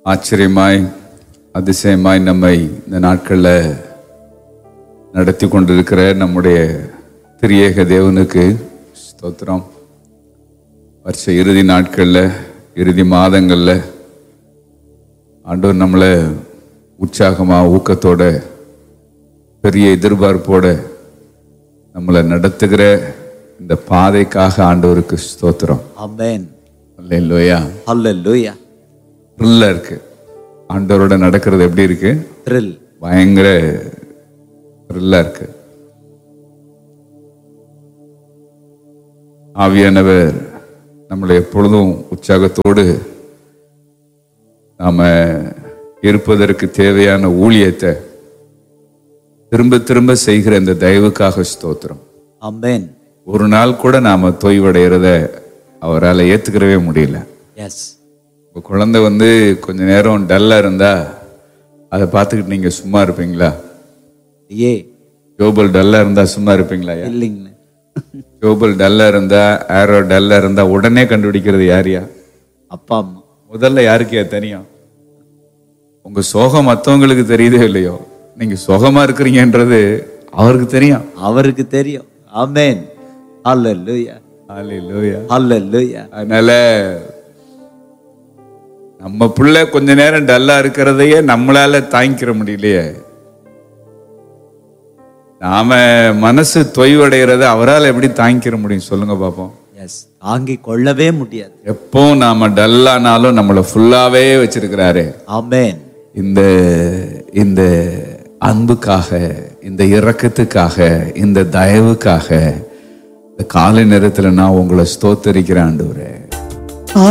ஆச்சரியமாய் அதிசயமாய் நம்மை இந்த நாட்களில் நடத்தி கொண்டிருக்கிற நம்முடைய திரியேக தேவனுக்கு ஸ்தோத்திரம் வருஷ இறுதி நாட்களில் இறுதி மாதங்களில் ஆண்டவர் நம்மளை உற்சாகமாக ஊக்கத்தோட பெரிய எதிர்பார்ப்போட நம்மளை நடத்துகிற இந்த பாதைக்காக ஆண்டவருக்கு ஸ்தோத்திரம் Amen. இல்லையா Hallelujah. த்ரில்லா இருக்கு ஆண்டவரோட நடக்கிறது எப்படி இருக்கு Thrill. பயங்கர த்ரில்லா இருக்கு ஆவியானவர் நம்மளை எப்பொழுதும் உற்சாகத்தோடு நாம இருப்பதற்கு தேவையான ஊழியத்தை திரும்ப திரும்ப செய்கிற இந்த தயவுக்காக ஸ்தோத்திரம் Amen. ஒரு நாள் கூட நாம தொய்வடைகிறத அவரால் ஏத்துக்கிறவே முடியல Yes. உங்க குழந்தை வந்து கொஞ்ச நேரம் டல்லா இருந்தா அதை பார்த்துக்கிட்டு நீங்க சும்மா இருப்பீங்களா ஏ ஜோபல் டல்லா இருந்தா சும்மா இருப்பீங்களா ஐயா? இல்லைங்கண்ணே ஜோபல் டல்லா இருந்தா ஆரோ டல்லா இருந்தா உடனே கண்டுபிடிக்கிறது யாரியா அப்பா அம்மா முதல்ல யாருக்கே தெரியும் உங்க சோகம் மற்றவங்களுக்கு தெரியுதோ இல்லையோ நீங்க சுகமா இருக்கிறீங்கன்றது அவருக்கு தெரியும் அவருக்கு தெரியும் Amen. Hallelujah. Hallelujah. Hallelujah. அதனால நம்ம புள்ள கொஞ்ச நேரம் டல்லா இருக்கிறதையே நம்மளால தாங்கிக்கிற முடியலையே நாம மனசு தொய்வடைகிறத அவரால் எப்படி தாங்கிக்கிற முடியும் சொல்லுங்க பாப்போம் எஸ் தாங்கிக் கொள்ளவே முடியாது எப்போ நாம டல்லானாலும் நம்மளை ஃபுல்லாவே வச்சிருக்கிறாரு ஆமென் இந்த இந்த அன்புக்காக இந்த இரக்கத்துக்காக இந்த தயவுக்காக இந்த காலை நேரத்துல நான் உங்களை ஸ்தோத்தரிக்கிறேன் ஆண்டவரே